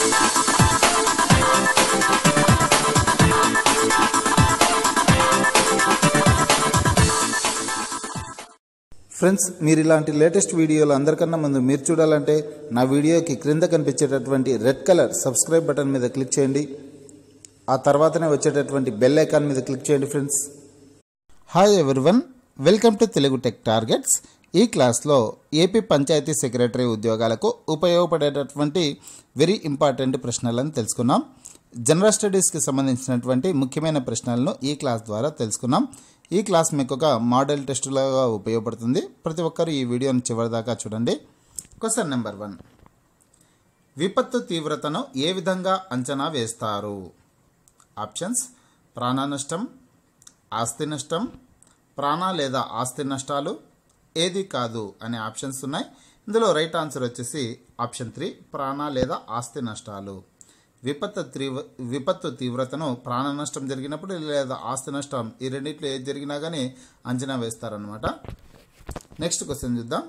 friends మీరు ఇలాంటి latest వీడియోలు అందరికన్నా ముందు మీరు చూడాలంటే నా వీడియోకి క్రింద కనిపించేటటువంటి రెడ్ కలర్ సబ్స్క్రైబ్ బటన్ మీద క్లిక్ చేయండి ఆ తర్వాతనే వచ్చేటటువంటి బెల్ ఐకాన్ మీద క్లిక్ చేయండి friends hi everyone welcome to Telugu tech targets ఈ క్లాస్లో ఏపీ పంచాయతీ సెక్రటరీ ఉద్యోగాలకు ఉపయోగపడేటటువంటి వెరీ ఇంపార్టెంట్ ప్రశ్నలను తెలుసుకున్నాం జనరల్ స్టడీస్కి సంబంధించినటువంటి ముఖ్యమైన ప్రశ్నలను ఈ క్లాస్ ద్వారా తెలుసుకున్నాం ఈ క్లాస్ మీకు ఒక మోడల్ టెస్టులాగా ఉపయోగపడుతుంది ప్రతి ఒక్కరు ఈ వీడియోని చివరిదాకా చూడండి క్వశ్చన్ నెంబర్ వన్ విపత్తు తీవ్రతను ఏ విధంగా అంచనా వేస్తారు ఆప్షన్స్ ప్రాణ నష్టం ఆస్తి నష్టం ప్రాణ లేదా ఆస్తి నష్టాలు ఏది కాదు అనే ఆప్షన్స్ ఉన్నాయి ఇందులో రైట్ ఆన్సర్ వచ్చేసి ఆప్షన్ త్రీ ప్రాణ లేదా ఆస్తి నష్టాలు విపత్తు తీవ్ర విపత్తు తీవ్రతను ప్రాణ నష్టం జరిగినప్పుడు లేదా ఆస్తి నష్టం ఈ రెండిట్లో ఏది జరిగినా కానీ అంచనా వేస్తారనమాట నెక్స్ట్ క్వశ్చన్ చూద్దాం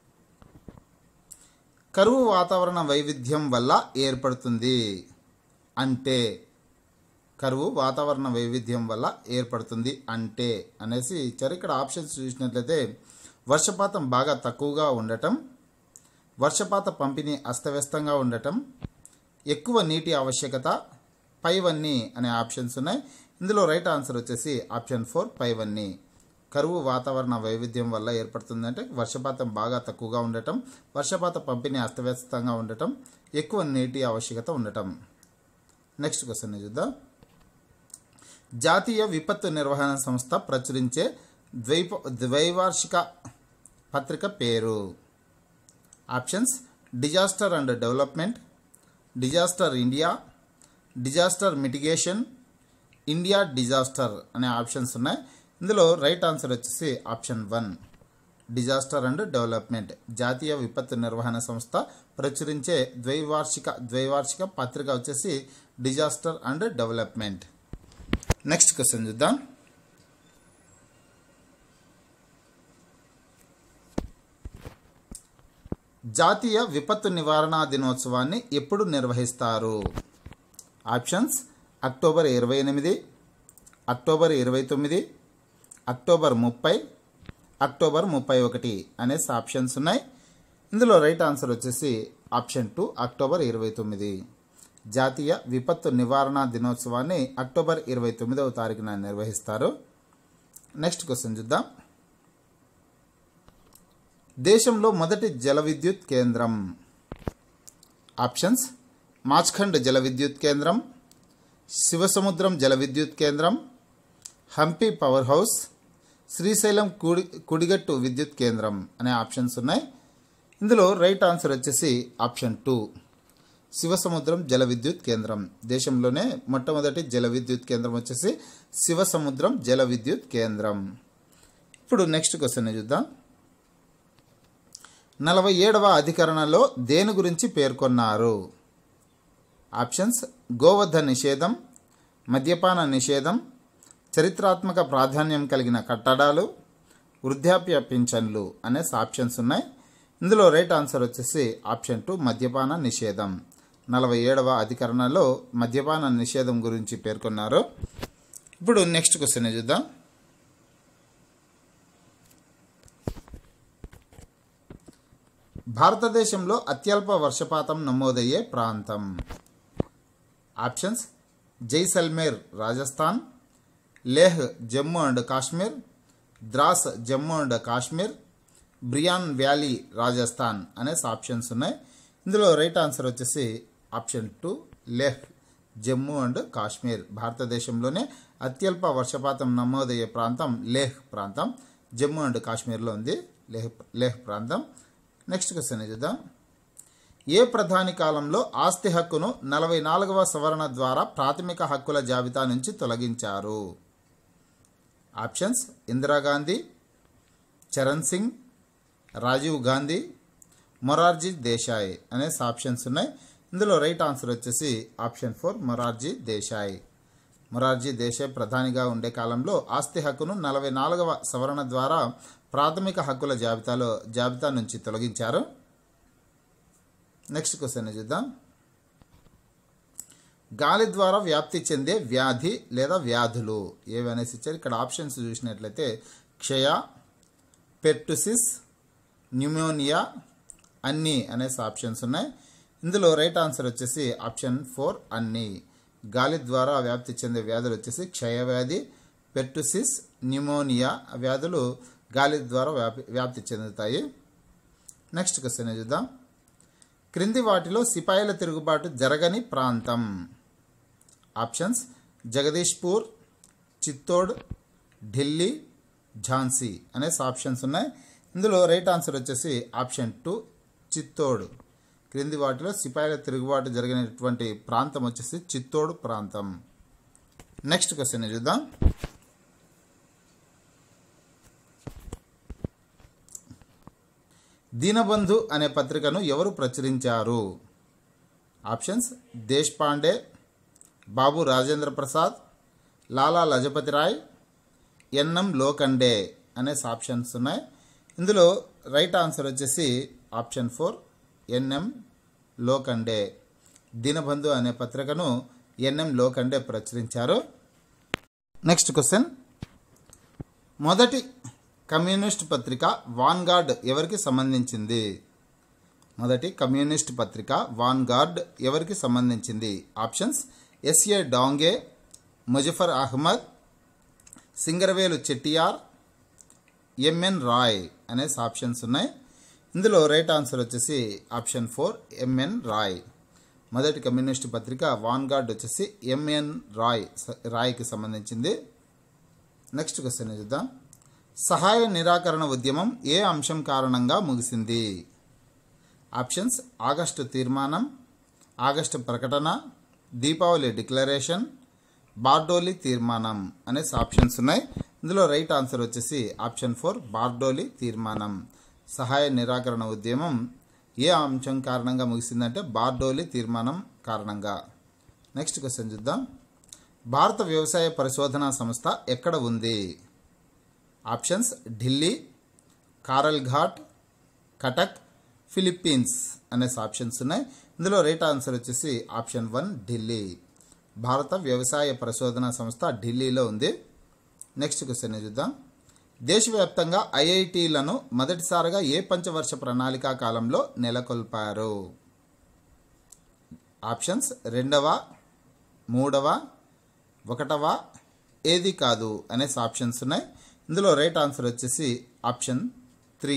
కరువు వాతావరణ వైవిధ్యం వల్ల ఏర్పడుతుంది అంటే కరువు వాతావరణ వైవిధ్యం వల్ల ఏర్పడుతుంది అంటే అనేసి ఇచ్చారు ఇక్కడ ఆప్షన్స్ చూసినట్లయితే వర్షపాతం బాగా తక్కువగా ఉండటం వర్షపాత పంపిణీ అస్తవ్యస్తంగా ఉండటం ఎక్కువ నీటి ఆవశ్యకత పైవన్నీ అనే ఆప్షన్స్ ఉన్నాయి ఇందులో రైట్ ఆన్సర్ వచ్చేసి ఆప్షన్ ఫోర్ పైవన్నీ కరువు వాతావరణ వైవిధ్యం వల్ల ఏర్పడుతుందంటే వర్షపాతం బాగా తక్కువగా ఉండటం వర్షపాత పంపిణీ అస్తవ్యస్తంగా ఉండటం ఎక్కువ నీటి ఆవశ్యకత ఉండటం నెక్స్ట్ క్వశ్చన్ చూద్దాం జాతీయ విపత్తు నిర్వహణ సంస్థ ప్రచురించే ద్వైప ద్వైవార్షిక పత్రిక పేరు options disaster and development disaster India disaster mitigation India disaster అనే ఆప్షన్స్ ఉన్నాయి ఇందులో రైట్ ఆన్సర్ వచ్చేసి option one disaster and development జాతీయ విపత్తు నిర్వహణ సంస్థ ప్రచురించే ద్వైవార్షిక ద్వైవార్షిక పత్రిక వచ్చేసి disaster and development next question చూద్దాం జాతీయ విపత్తు నివారణ దినోత్సవాన్ని ఎప్పుడు నిర్వహిస్తారు ఆప్షన్స్ అక్టోబర్ ఇరవై ఎనిమిది అక్టోబర్ ఇరవై తొమ్మిది అక్టోబర్ ముప్పై అక్టోబర్ ముప్పై ఒకటి అనేసి ఆప్షన్స్ ఉన్నాయి ఇందులో రైట్ ఆన్సర్ వచ్చేసి ఆప్షన్ టూ అక్టోబర్ ఇరవై తొమ్మిది జాతీయ విపత్తు నివారణ దినోత్సవాన్ని అక్టోబర్ ఇరవై తొమ్మిదవ తారీఖున నిర్వహిస్తారు నెక్స్ట్ క్వశ్చన్ చూద్దాం దేశంలో మొదటి జల విద్యుత్ కేంద్రం ఆప్షన్స్ మాచ్ఖండ్ జల విద్యుత్ కేంద్రం శివసముద్రం జల విద్యుత్ కేంద్రం హంపి పవర్ హౌస్ శ్రీశైలం కుడి కుడిగట్టు విద్యుత్ కేంద్రం అనే ఆప్షన్స్ ఉన్నాయి ఇందులో రైట్ ఆన్సర్ వచ్చేసి ఆప్షన్ టూ శివసముద్రం జల విద్యుత్ కేంద్రం దేశంలోనే మొట్టమొదటి జల విద్యుత్ కేంద్రం వచ్చేసి శివసముద్రం జల విద్యుత్ కేంద్రం ఇప్పుడు నెక్స్ట్ క్వశ్చన్ చూద్దాం నలభై ఏడవ అధికరణలో దేని గురించి పేర్కొన్నారు ఆప్షన్స్ గోవధ నిషేధం మద్యపాన నిషేధం చరిత్రాత్మక ప్రాధాన్యం కలిగిన కట్టడాలు వృద్ధాప్య పింఛన్లు అనేసి ఆప్షన్స్ ఉన్నాయి ఇందులో రైట్ ఆన్సర్ వచ్చేసి ఆప్షన్ టూ మద్యపాన నిషేధం నలభై ఏడవ అధికరణలో మద్యపాన నిషేధం గురించి పేర్కొన్నారు ఇప్పుడు నెక్స్ట్ క్వశ్చన్ చూద్దాం భారతదేశంలో అత్యల్ప వర్షపాతం నమోదయ్యే ప్రాంతం options Jaisalmer Rajasthan Leh Jammu and Kashmir Dras Jammu and Kashmir బ్రియాన్ వ్యాలీ రాజస్థాన్ అనేసి ఆప్షన్స్ ఉన్నాయి ఇందులో రైట్ ఆన్సర్ వచ్చేసి option two Leh Jammu and Kashmir భారతదేశంలోనే అత్యల్ప వర్షపాతం నమోదయ్యే ప్రాంతం లేహ్ ప్రాంతం జమ్మూ అండ్ కాశ్మీర్లో ఉంది లేహ్ లేహ్ ప్రాంతం నెక్స్ట్ క్వశ్చన్ చూద్దాం ఏ ప్రధాని కాలంలో ఆస్తి హక్కును నలభై నాలుగవ సవరణ ద్వారా ప్రాథమిక హక్కుల జాబితా నుంచి తొలగించారు ఆప్షన్స్ ఇందిరాగాంధీ చరణ్ సింగ్ రాజీవ్ గాంధీ మొరార్జీ దేశాయ్ అనేసి ఆప్షన్స్ ఉన్నాయి ఇందులో రైట్ ఆన్సర్ వచ్చేసి ఆప్షన్ ఫోర్ మొరార్జీ దేశాయ్ మొరార్జీ దేశాయ్ ప్రధానిగా ఉండే కాలంలో ఆస్తి హక్కును నలభై నాలుగవ సవరణ ద్వారా ప్రాథమిక హక్కుల జాబితాలో జాబితా నుంచి తొలగించారు నెక్స్ట్ క్వశ్చన్ చూద్దాం గాలి ద్వారా వ్యాప్తి చెందే వ్యాధి లేదా వ్యాధులు ఏవి అనేసి ఇచ్చారు ఇక్కడ ఆప్షన్స్ చూసినట్లయితే క్షయ పెర్టుసిస్ న్యూమోనియా అన్నీ అనేసి ఆప్షన్స్ ఉన్నాయి ఇందులో రైట్ ఆన్సర్ వచ్చేసి ఆప్షన్ ఫోర్ అన్నీ గాలి ద్వారా వ్యాప్తి చెందే వ్యాధులు వచ్చేసి క్షయవ్యాధి పెర్టుసిస్ న్యూమోనియా వ్యాధులు గాలి ద్వారా వ్యాపి వ్యాప్తి చెందుతాయి నెక్స్ట్ క్వశ్చన్ చూద్దాం క్రింది వాటిలో సిపాయిల తిరుగుబాటు జరగని ప్రాంతం ఆప్షన్స్ జగదీష్పూర్ చిత్తోడ్ ఢిల్లీ ఝాన్సీ అనేసి ఆప్షన్స్ ఉన్నాయి ఇందులో రైట్ ఆన్సర్ వచ్చేసి ఆప్షన్ టూ చిత్తోడ్ క్రింది వాటిలో సిపాయిల తిరుగుబాటు జరిగినటువంటి ప్రాంతం వచ్చేసి చిత్తోడు ప్రాంతం నెక్స్ట్ క్వశ్చన్ చూద్దాం దీనబంధు అనే పత్రికను ఎవరు ప్రచురించారు options Deshpande Babu Rajendra Prasad Lala Lajpat Rai N M Lokhande అనే ఆప్షన్స్ ఉన్నాయి ఇందులో రైట్ ఆన్సర్ వచ్చేసి option four N M Lokhande Dinabandhu అనే పత్రికను ఎన్ఎం లోకండే ప్రచురించారు నెక్స్ట్ క్వశ్చన్ మొదటి కమ్యూనిస్ట్ పత్రిక వాన్గార్డ్ ఎవరికి సంబంధించింది మొదటి కమ్యూనిస్ట్ పత్రిక వాన్గార్డ్ ఎవరికి సంబంధించింది options S A Dange Muzaffar Ahmed Singaravelu Chettiar M N Roy అనే ఆప్షన్స్ ఉన్నాయి ఇందులో రైట్ ఆన్సర్ వచ్చేసి ఆప్షన్ ఫోర్ ఎంఎన్ రాయ్ మొదటి కమ్యూనిస్ట్ పత్రిక వాన్గార్డ్ వచ్చేసి ఎంఎన్ రాయ్ స- రాయ్కి సంబంధించింది నెక్స్ట్ క్వశ్చన్ చూద్దాం సహాయ నిరాకరణ ఉద్యమం ఏ అంశం కారణంగా ముగిసింది ఆప్షన్స్ ఆగస్టు తీర్మానం ఆగస్టు ప్రకటన దీపావళి డిక్లరేషన్ బార్డోలి తీర్మానం అనే ఆప్షన్స్ ఉన్నాయి ఇందులో రైట్ ఆన్సర్ వచ్చేసి ఆప్షన్ ఫోర్ బార్డోలి తీర్మానం సహాయ నిరాకరణ ఉద్యమం ఏ అంశం కారణంగా ముగిసిందంటే బార్డోలి తీర్మానం కారణంగా నెక్స్ట్ క్వశ్చన్ చూద్దాం భారత వ్యవసాయ పరిశోధనా సంస్థ ఎక్కడ ఉంది ఆప్షన్స్ ఢిల్లీ కారల్ ఘాట్ కటక్ ఫిలిప్పీన్స్ అనే ఆప్షన్స్ ఉన్నాయి ఇందులో రైట్ ఆన్సర్ వచ్చేసి ఆప్షన్ వన్ ఢిల్లీ భారత వ్యవసాయ పరిశోధన సంస్థ ఢిల్లీలో ఉంది నెక్స్ట్ క్వశ్చన్ చూద్దాం దేశవ్యాప్తంగా ఐఐటీలను మొదటిసారిగా ఏ పంచవర్ష ప్రణాళికా కాలంలో నెలకొల్పారు ఆప్షన్స్ రెండవ మూడవ ఒకటవ ఏది కాదు అనే ఆప్షన్స్ ఉన్నాయి ఇందులో రైట్ ఆన్సర్ వచ్చేసి ఆప్షన్ త్రీ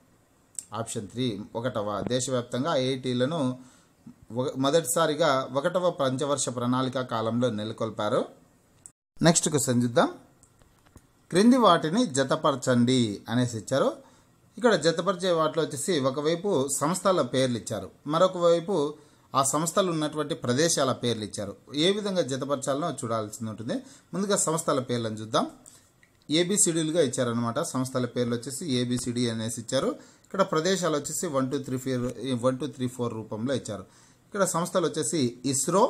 ఆప్షన్ త్రీ ఒకటవ దేశవ్యాప్తంగా ఐఐటీలను ఒక- మొదటిసారిగా ఒకటవ పంచవర్ష ప్రణాళిక కాలంలో నెలకొల్పారు నెక్స్ట్ క్వశ్చన్ చూద్దాం క్రింది వాటిని జతపరచండి అనేసి ఇచ్చారు ఇక్కడ జతపరిచే వాటిలో వచ్చేసి ఒకవైపు సంస్థల పేర్లు ఇచ్చారు మరొక వైపు ఆ సంస్థలు ఉన్నటువంటి ప్రదేశాల పేర్లు ఇచ్చారు ఏ విధంగా జతపరచాలనో చూడాల్సి ఉంటుంది ముందుగా సంస్థల పేర్లను చూద్దాం ఏబిసిడీలుగా ఇచ్చారనమాట సంస్థల పేర్లు వచ్చేసి ఏబిసిడి అనేసి ఇచ్చారు ఇక్కడ ప్రదేశాలు వచ్చేసి one two three four one two three four రూపంలో ఇచ్చారు ఇక్కడ సంస్థలు వచ్చేసి ఇస్రో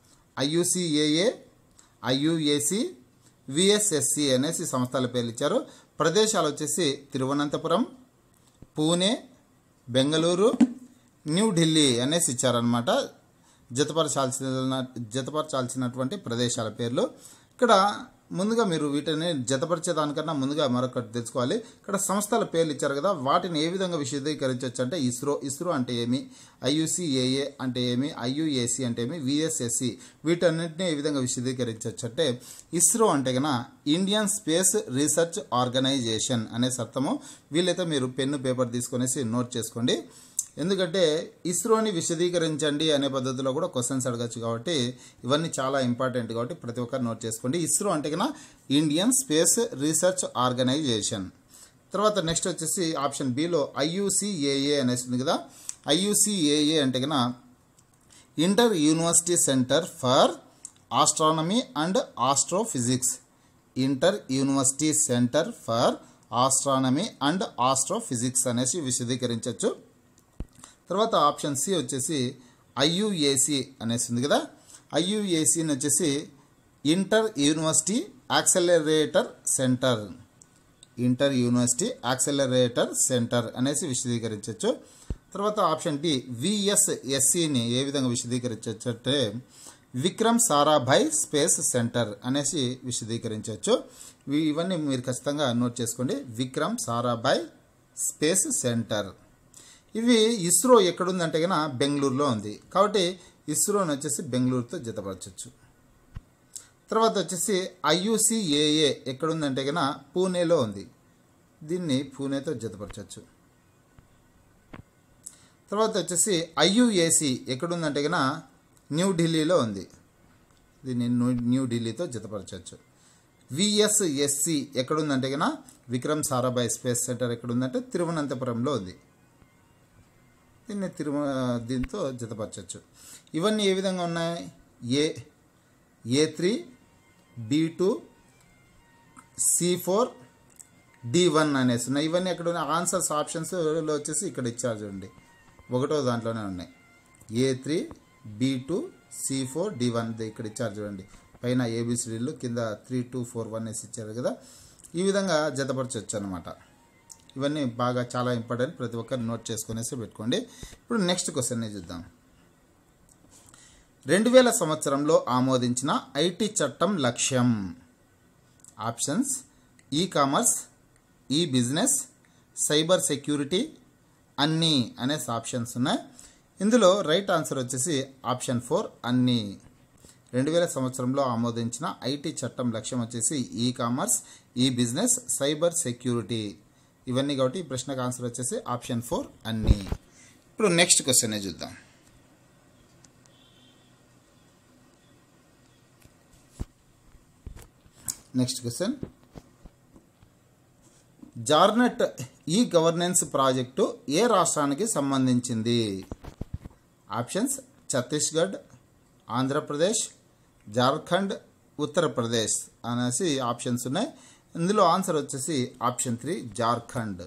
ఐయుసిఏఏ ఐయుఏసి విఎస్ఎస్సి అనేసి సంస్థల పేర్లు ఇచ్చారు ప్రదేశాలు వచ్చేసి తిరువనంతపురం పూణే బెంగళూరు న్యూఢిల్లీ అనేసి ఇచ్చారనమాట జతపరచాల్సిన జతపరచాల్సినటువంటి ప్రదేశాల పేర్లు ఇక్కడ ముందుగా మీరు వీటిని జతపరిచేదానికన్నా ముందుగా మరొకటి తెలుసుకోవాలి ఇక్కడ సంస్థల పేర్లు ఇచ్చారు కదా వాటిని ఏ విధంగా విశదీకరించవచ్చు అంటే ఇస్రో ఇస్రో అంటే ఏమి ఐయుసిఏఏ అంటే ఏమి ఐయుఏసి అంటే ఏమి విఎస్ఎస్సి వీటన్నిటిని ఏ విధంగా విశదీకరించవచ్చు అంటే ఇస్రో అంటే కన ఇండియన్ స్పేస్ రీసెర్చ్ ఆర్గనైజేషన్ అనేసి అర్థము వీలైతే మీరు పెన్ను పేపర్ తీసుకొనేసి నోట్ చేసుకోండి ఎందుకంటే ఇస్రోని విశదీకరించండి అనే పద్ధతిలో కూడా క్వశ్చన్స్ అడగచ్చు కాబట్టి ఇవన్నీ చాలా ఇంపార్టెంట్ కాబట్టి ప్రతి ఒక్కరు నోట్ చేసుకోండి ఇస్రో అంటే కన్నా ఇండియన్ స్పేస్ రీసెర్చ్ ఆర్గనైజేషన్ తర్వాత నెక్స్ట్ వచ్చేసి ఆప్షన్ బిలో ఐయుసిఏఏ అనేసి ఉంది కదా ఐయుసిఏఏ అంటే కన్నా inter university centre for astronomy and astrophysics inter university centre for astronomy and astrophysics అనేసి విశదీకరించవచ్చు తర్వాత ఆప్షన్ సి వచ్చేసి ఐయుఏసి అనేసి ఉంది కదా ఐయుఏసిని వచ్చేసి inter university accelerator centre inter university accelerator centre అనేసి విశదీకరించవచ్చు తర్వాత ఆప్షన్ డి విఎస్ఎస్సిని ఏ విధంగా విశదీకరించవచ్చు అంటే విక్రమ్ సారాభాయ్ స్పేస్ సెంటర్ అనేసి విశదీకరించవచ్చు ఇవి- ఇవన్నీ మీరు ఖచ్చితంగా నోట్ చేసుకోండి విక్రమ్ సారాభాయ్ స్పేస్ సెంటర్ ఇవి ఇస్రో ఎక్కడుందంటే కనుక బెంగళూరులో ఉంది కాబట్టి ఇస్రోని వచ్చేసి బెంగళూరుతో జతపరచచ్చు తర్వాత వచ్చేసి ఐయుసిఏఏ ఎక్కడుందంటే కనుక పూణేలో ఉంది దీన్ని పూణేతో జతపరచచ్చు తర్వాత వచ్చేసి ఐయుఏసి ఎక్కడుందంటే కనుక న్యూఢిల్లీలో ఉంది దీన్ని న్యూ- న్యూఢిల్లీతో జతపరచవచ్చు విఎస్ఎస్సి ఎక్కడుందంటే కనుక విక్రమ్ సారాభాయ్ స్పేస్ సెంటర్ ఎక్కడుందంటే తిరువనంతపురంలో ఉంది దీన్ని తిరుమ దీంతో జతపరచవచ్చు ఇవన్నీ ఏ విధంగా ఉన్నాయి A A three B two C four D one అనేసి ఉన్నాయి ఇవన్నీ ఎక్కడ ఉన్నాయి ఆన్సర్స్ ఆప్షన్స్ వచ్చేసి ఇక్కడ ఇచ్చారు చూడండి ఒకటో దాంట్లోనే ఉన్నాయి A three B two C four D one ఇక్కడ ఇచ్చారు చూడండి పైన ఏబిసిడీలు కింద త్రీ టూ ఫోర్ వన్ వేసి ఇచ్చారు కదా ఈ విధంగా జతపరచవచ్చు అనమాట ఇవన్నీ బాగా చాలా ఇంపార్టెంట్ ప్రతి ఒక్కరు నోట్ చేసుకునేసి పెట్టుకోండి ఇప్పుడు నెక్స్ట్ క్వశ్చన్ చూద్దాం రెండు వేల సంవత్సరంలో ఆమోదించిన ఐటీ చట్టం లక్ష్యం ఆప్షన్స్ ఈ కామర్స్ ఈ బిజినెస్ సైబర్ సెక్యూరిటీ అన్నీ అనేసి ఆప్షన్స్ ఉన్నాయి ఇందులో రైట్ ఆన్సర్ వచ్చేసి ఆప్షన్ ఫోర్ అన్నీ రెండు వేల సంవత్సరంలో ఆమోదించిన ఐటీ చట్టం లక్ష్యం వచ్చేసి ఈ కామర్స్ ఈ బిజినెస్ సైబర్ సెక్యూరిటీ ఇవన్నీ కాబట్టి ఈ ప్రశ్నకు ఆన్సర్ వచ్చేసి ఆప్షన్ ఫోర్ అన్నీ ఇప్పుడు నెక్స్ట్ క్వశ్చన్ చూద్దాం నెక్స్ట్ క్వశ్చన్ జార్నెట్ ఈ గవర్నెన్స్ ప్రాజెక్టు ఏ రాష్ట్రానికి సంబంధించింది ఆప్షన్స్ ఛత్తీస్గఢ్ ఆంధ్రప్రదేశ్ జార్ఖండ్ ఉత్తరప్రదేశ్ అనేసి ఆప్షన్స్ ఉన్నాయి ఇందులో ఆన్సర్ వచ్చేసి ఆప్షన్ త్రీ జార్ఖండ్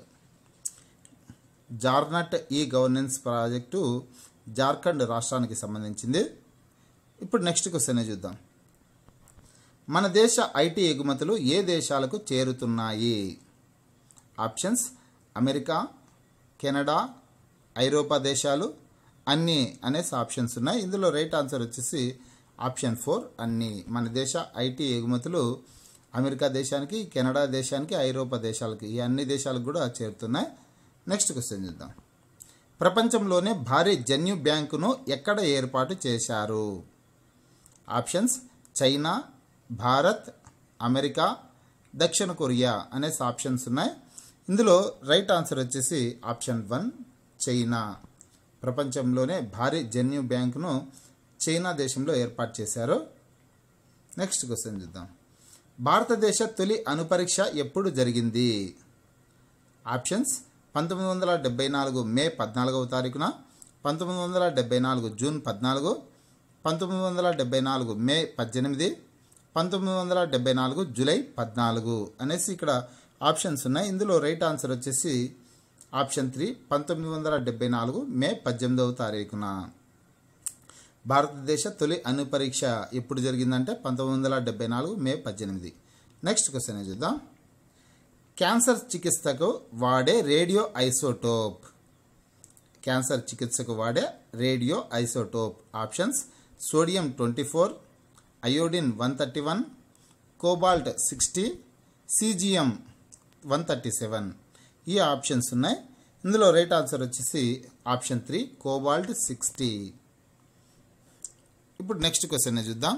జార్నట్ ఈ గవర్నెన్స్ ప్రాజెక్టు జార్ఖండ్ రాష్ట్రానికి సంబంధించింది ఇప్పుడు నెక్స్ట్ క్వశ్చన్ చూద్దాం మన దేశ ఐటీ ఎగుమతులు ఏ దేశాలకు చేరుతున్నాయి ఆప్షన్స్ అమెరికా కెనడా ఐరోపా దేశాలు అన్నీ అనేసి ఆప్షన్స్ ఉన్నాయి ఇందులో రైట్ ఆన్సర్ వచ్చేసి ఆప్షన్ ఫోర్ అన్నీ మన దేశ ఐటీ ఎగుమతులు అమెరికా దేశానికి కెనడా దేశానికి ఐరోపా దేశాలకి ఈ అన్ని దేశాలకు కూడా చేరుతున్నాయి నెక్స్ట్ క్వశ్చన్ చూద్దాం ప్రపంచంలోనే భారీ జన్యు బ్యాంకును ఎక్కడ ఏర్పాటు చేశారు ఆప్షన్స్ చైనా భారత్ అమెరికా దక్షిణ కొరియా అనేసి ఆప్షన్స్ ఉన్నాయి ఇందులో రైట్ ఆన్సర్ వచ్చేసి ఆప్షన్ వన్ చైనా ప్రపంచంలోనే భారీ జన్యు బ్యాంకును చైనా దేశంలో ఏర్పాటు చేశారు నెక్స్ట్ క్వశ్చన్ చూద్దాం భారతదేశ తొలి అణుపరీక్ష ఎప్పుడు జరిగింది ఆప్షన్స్ పంతొమ్మిది వందల డెబ్బై నాలుగు మే పద్నాలుగవ తారీఖున పంతొమ్మిది వందల డెబ్బై నాలుగు జూన్ పద్నాలుగు పంతొమ్మిది వందల డెబ్బై నాలుగు మే పద్దెనిమిది పంతొమ్మిది వందల డెబ్బై నాలుగు జూలై పద్నాలుగు అనేసి ఇక్కడ ఆప్షన్స్ ఉన్నాయి ఇందులో రైట్ ఆన్సర్ వచ్చేసి ఆప్షన్ త్రీ పంతొమ్మిది వందల డెబ్బై నాలుగు మే పద్దెనిమిదవ తారీఖున భారతదేశ తొలి అణు పరీక్ష ఎప్పుడు జరిగిందంటే పంతొమ్మిది వందల డెబ్బై నాలుగు మే పద్దెనిమిది నెక్స్ట్ క్వశ్చన్ చూద్దాం క్యాన్సర్ చికిత్సకు వాడే రేడియో ఐసోటోప్ క్యాన్సర్ చికిత్సకు వాడే radio isotope options sodium twenty four iodine one thirty one cobalt sixty caesium one thirty seven ఈ ఆప్షన్స్ ఉన్నాయి ఇందులో రైట్ ఆన్సర్ వచ్చేసి ఆప్షన్ త్రీ కోబాల్ట్ సిక్స్టీ ఇప్పుడు నెక్స్ట్ క్వశ్చన్ చూద్దాం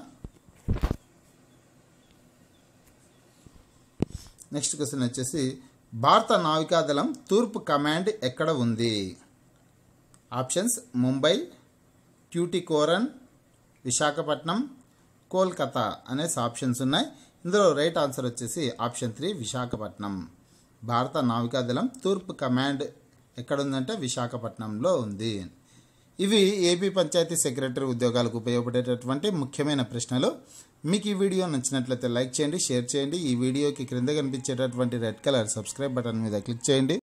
నెక్స్ట్ క్వశ్చన్ వచ్చేసి భారత నావికాదళం తూర్పు కమాండ్ ఎక్కడ ఉంది ఆప్షన్స్ ముంబై ట్యూటికోరన్ విశాఖపట్నం కోల్కతా అనేసి ఆప్షన్స్ ఉన్నాయి ఇందులో రైట్ ఆన్సర్ వచ్చేసి ఆప్షన్ త్రీ విశాఖపట్నం భారత నావికాదళం తూర్పు కమాండ్ ఎక్కడుందంటే విశాఖపట్నంలో ఉంది ఇవి ఏపీ పంచాయతీ సెక్రటరీ ఉద్యోగాలకు ఉపయోగపడేటటువంటి ముఖ్యమైన ప్రశ్నలు మీకు ఈ వీడియో నచ్చినట్లయితే లైక్ చేయండి షేర్ చేయండి ఈ వీడియోకి క్రింద కనిపించేటటువంటి రెడ్ కలర్ సబ్స్క్రైబ్ బటన్ మీద క్లిక్ చేయండి